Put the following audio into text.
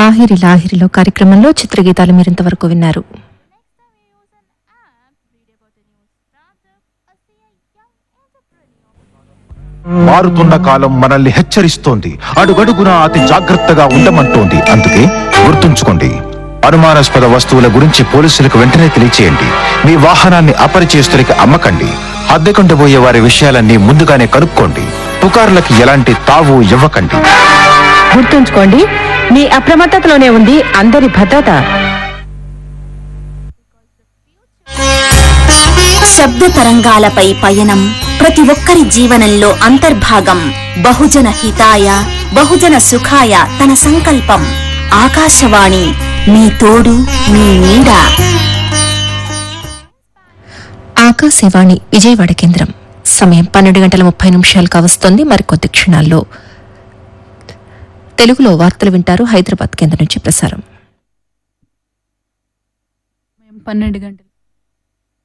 లాహిరి లాహిరిలో కార్యక్రమంలో చిత్రగీతాలు మీరింతవరకు విన్నారు మారుతున్న కాలం మనల్ని హెచ్చరిస్తోంది అడుగడుగునా అతి జాగ్రత్తగా ఉండమంటోంది అందుకే గుర్తుంచుకోండి అనుమానాస్పద వస్తువుల గురించి పోలీసులకు వెంటనే తెలియచేయండి మీ వాహనాన్ని అపరిచేస్తులకి అమ్మకండి అద్దెకుండబోయే వారి విషయాలన్నీ ముందుగానే కనుక్కోండి పుకార్లకి ఎలాంటి తావు ఇవ్వకండి గుర్తుంచుకోండి మీ అప్రమత్తతలోనే ఉంది అందరి భద్రత శబ్ద తరంగాలపై పయనం ప్రతి ఒక్కరి జీవనంలో అంతర్భాగం బహుజన హితాయ బహుజన సుఖాయ తన సంకల్పం ఆకాశవాణి మీ తోడు మీ నీడ ఆకాశవాణి విజయవాడ కేంద్రం సమయం పన్నెండు గంటల ముప్పై నిమిషాలు కావస్తోంది మరికొద్ది క్షణాల్లో తెలుగులో వార్తలు వింటారు హైదరాబాద్ కేంద్రం నుంచి ప్రసారం పన్నెండు గంటలు